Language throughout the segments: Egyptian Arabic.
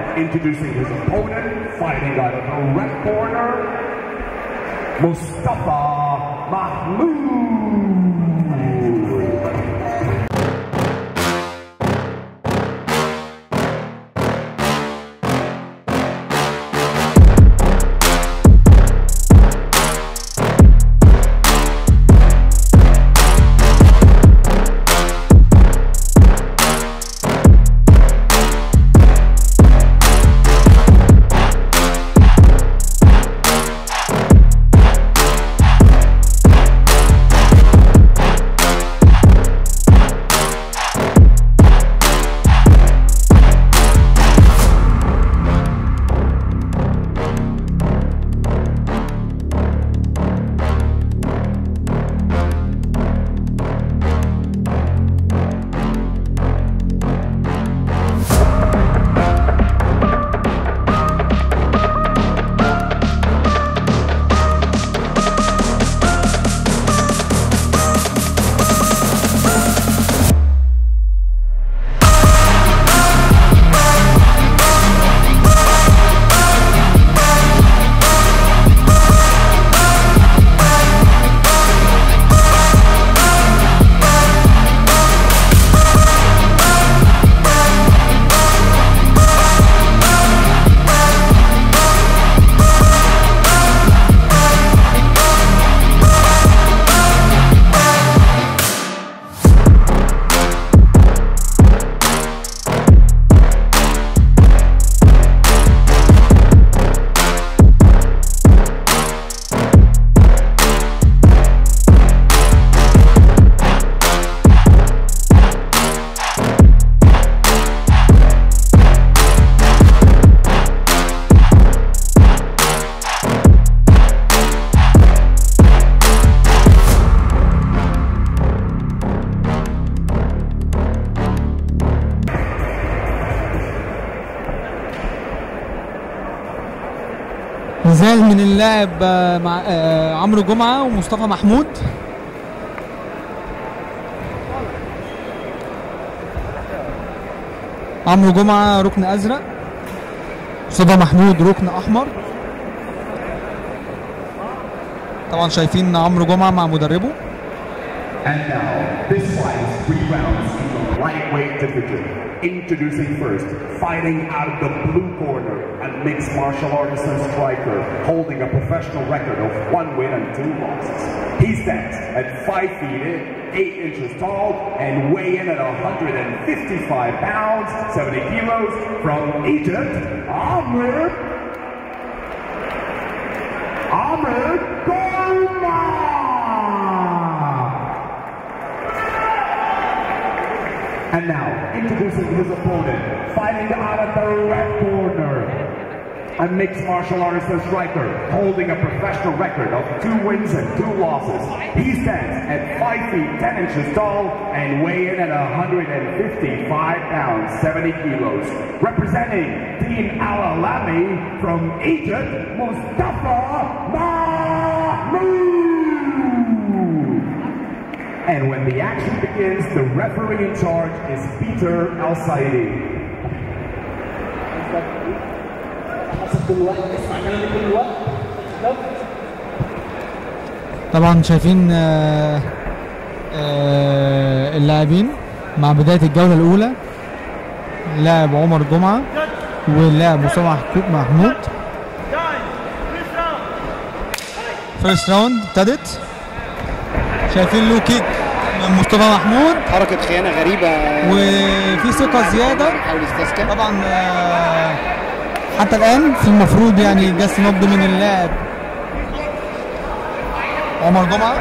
introducing his opponent, fighting out of the red corner, Mustafa Mahmoud. نزال من اللاعب آه، مع آه، عمرو جمعه ومصطفى محمود عمرو جمعه ركن ازرق مصطفى محمود ركن احمر طبعا شايفين عمرو جمعه مع مدربه And now, this fight is three rounds in the lightweight division. Introducing first, fighting out of the blue corner, a mixed martial artist and striker, holding a professional record of one win and two losses. He stands at five feet in, eight inches tall, and weigh in at 155 pounds, 70 kilos, from Egypt, Amr Amr Gorma! And now, introducing his opponent, fighting out of the red corner. A mixed martial artist and striker, holding a professional record of two wins and two losses. He stands at 5 feet 10 inches tall and weigh in at 155 pounds, 70 kilos. Representing Team Al-Alami from Egypt, Mustafa Mahmoud! And when the action begins, the referee in charge is Peter El Saidi. طبعا شايفين آه، آه، اللاعبين مع بداية الجولة الأولى اللاعب عمر جمعة واللاعب مصطفى محكو- محمود فيرست راوند ابتدت شايفين له كيك من مصطفى محمود حركه خيانه غريبه وفي ثقة زيادة حاول يستسكن طبعا آه، حتى الآن في المفروض يعني جس نبض من اللاعب عمر جمعة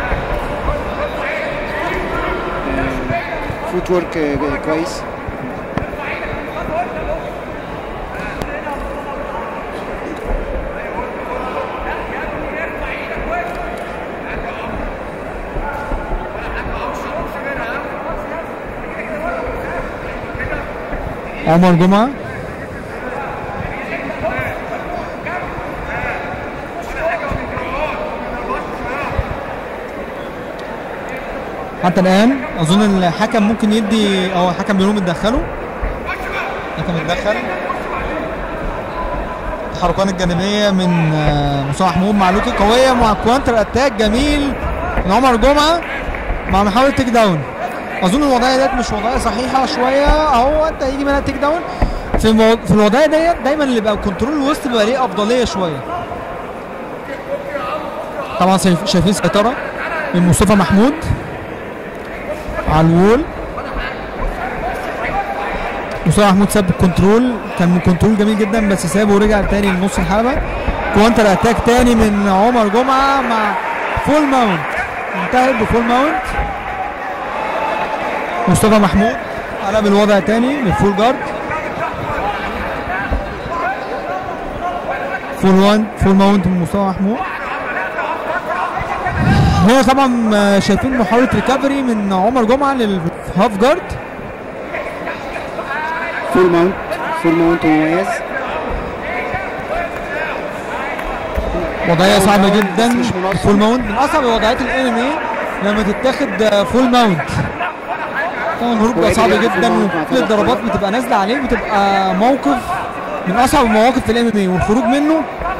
فوت ورك كويس عمر جمعة حتى الآن أظن الحكم ممكن يدي أو الحكم بيقولوا اتدخلوا الحكم اتدخل التحركات الجانبيه من آه، مصطفى محمود مع لوكي قويه مع كوانتر اتاك جميل من عمر جمعه مع محاوله تيك داون اظن الوضعيه ديت مش وضعيه صحيحه شويه اهو انت هيجي منها تيك داون في المو... في الوضعيه ديت دايما اللي بيبقى كنترول الوسط بيبقى ليه افضليه شويه طبعا شايف- شايفين سيطره من مصطفى محمود على الوول مصطفى محمود ساب الكنترول كان من كنترول جميل جدا بس سابه ورجع تاني لنص الحلبه كوانتر اتاك تاني من عمر جمعه مع فول ماونت انتهت بفول ماونت مصطفى محمود قلب الوضع تاني للفول جارد فول وان فول ماونت من مصطفى محمود هنا طبعا آه، شايفين محاولة ريكفري من عمر جمعة للهاف جارد فول ماونت فول ماونت مميز وضعية صعبة ماونت جدا بس مش منظم. فول ماونت من أصعب وضعيات الام ام اي لما تتاخد آه، فول ماونت طبعا الهروب بيبقى هو صعب قدر يعمل جدا فول ماونت مع وكل ثلاث الضربات ضربات. بتبقى نازلة عليه بتبقى موقف من أصعب المواقف في الام ام اي والخروج منه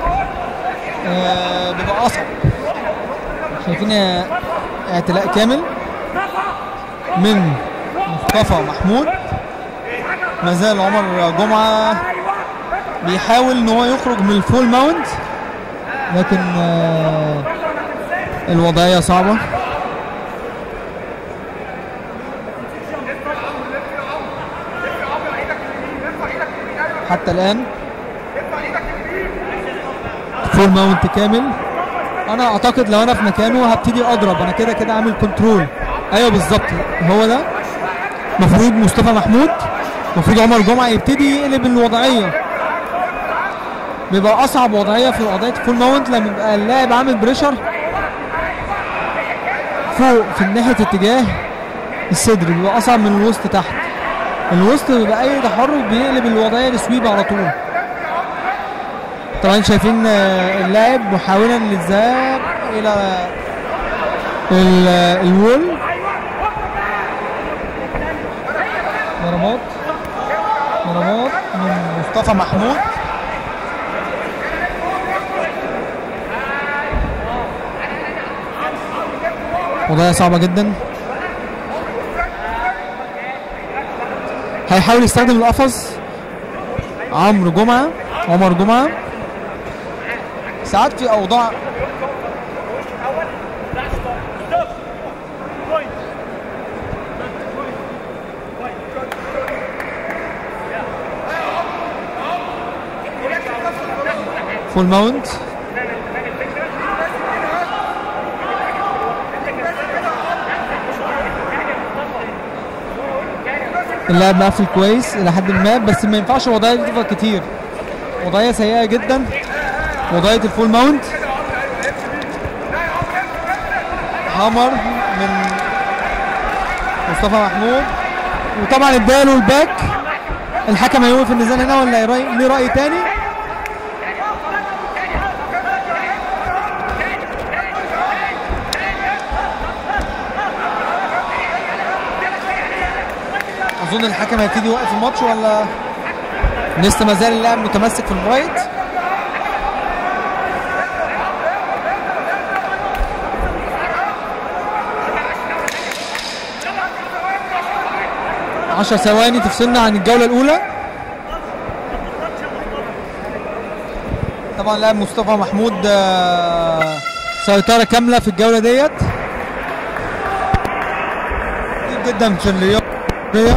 آه، بيبقى أصعب شايفين آه، اعتلاء كامل من مصطفى محمود ما زال عمر جمعة بيحاول ان هو يخرج من الفول ماونت لكن آه، الوضعية صعبة حتى الآن فول ماونت كامل انا اعتقد لو انا في مكانه هبتدي اضرب انا كده كده عامل كنترول ايوه بالظبط هو ده المفروض مصطفى محمود المفروض عمر جمعه يبتدي يقلب الوضعيه بيبقى اصعب وضعيه في وضعيه فول ماونت لما يبقى اللاعب عامل بريشر فوق في ناحيه اتجاه الصدر بيبقى اصعب من الوسط تحت الوسط بيبقى اي تحرك بيقلب الوضعيه لسويب على طول طبعا شايفين آه، اللاعب محاولا للذهاب الى ال- الوول ضربات ضربات من مصطفى محمود وضعية صعبة جدا هيحاول يستخدم القفص عمرو جمعة عمر جمعة ساعات في أوضاع فول ماونت اللاعب مقفل كويس الى حد ما بس ما ينفعش الوضعيه دي تفضل كتير وضعيه سيئه جدا وضعيه الفول ماونت هامر من مصطفى محمود وطبعا اداله الباك الحكم هيوقف النزال هنا ولا يرأي- ليه راي تاني اظن الحكم هيبتدي يوقف الماتش ولا لسه ما زال اللاعب متمسك في الرايت عشر ثواني تفصلنا عن الجولة الأولى طبعا لاعب مصطفى محمود آه، سيطرة كاملة في الجولة ديت كتير جدا في الرياضة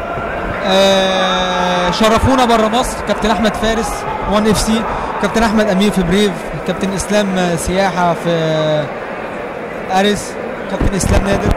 آه، شرفونا بره مصر كابتن احمد فارس 1 اف سي كابتن احمد امير في بريف كابتن اسلام آه، سياحه في آه، اريس كابتن اسلام نادر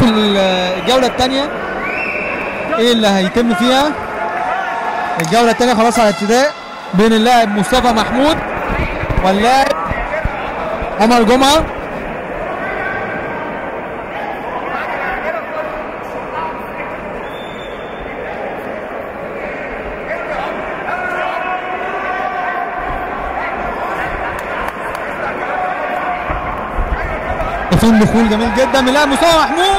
ال- الجوله الثانيه ايه اللي هيتم فيها الجوله الثانيه خلاص على ابتداء بين اللاعب مصطفى محمود واللاعب عمر جمعه في دخول جميل جدا من لاعب مصطفى محمود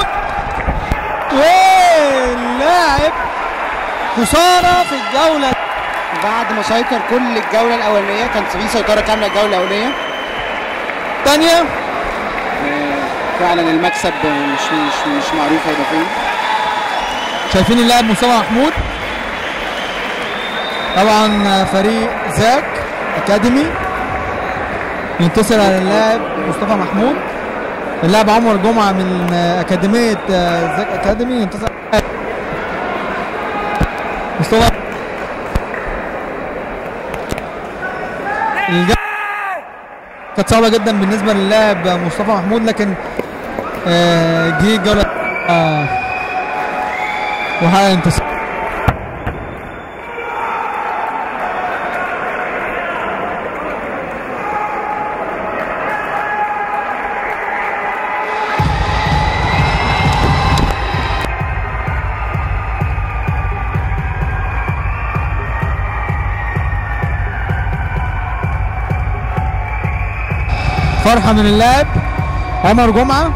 واللاعب خساره في الجوله بعد ما سيطر كل الجوله الاولانيه كان في سيطره كامله الجوله الاولانيه الثانيه آه، فعلا المكسب مش مش مش معروف هيبقى فين شايفين اللاعب مصطفى محمود طبعا فريق زاك اكاديمي ينتصر على اللاعب مصطفى محمود اللاعب عمر جمعه من اكاديميه زاك اكاديمي ينتصر على مصطفى الج- كانت صعبه جدا بالنسبه للاعب مصطفى محمود لكن آه، جه الجوله آه، وحقق انتصار فرحه من اللاعب عمر جمعه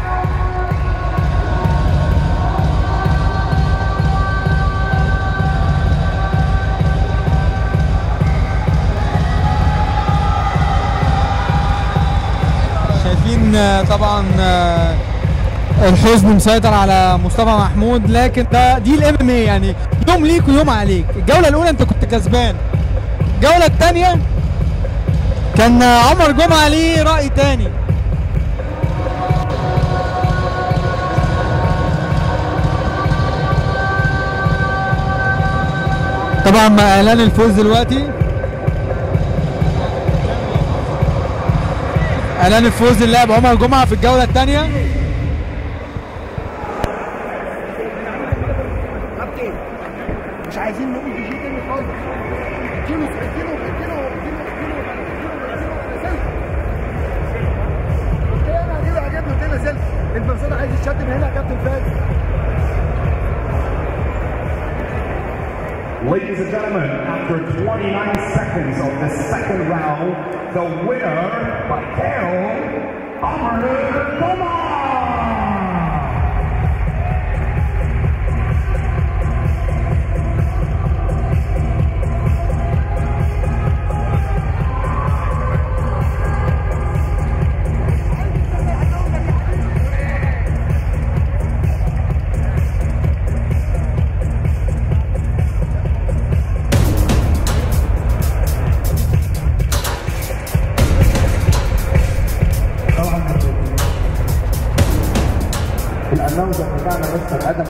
شايفين آه، طبعا آه، الحزن مسيطر على مصطفى محمود لكن ده دي الام ام اي يعني يوم ليك ويوم عليك الجوله الاولى انت كنت كسبان الجوله الثانيه كان عمر جمعه ليه راي تاني طبعا مع اعلان الفوز دلوقتي اعلان الفوز للاعب عمر جمعه في الجوله الثانيه كابتن مش عايزين نقول بيجي تاني خالص اديله اديله اديله اديله اديله اديله انا هجيب هجيب له تاني سلك انت مصدق عايز يتشد من هنا يا كابتن فايز Ladies and gentlemen, after 29 seconds of the second round, the winner by KO, Amar Goma! الاناونسر بتاعنا مستر ادم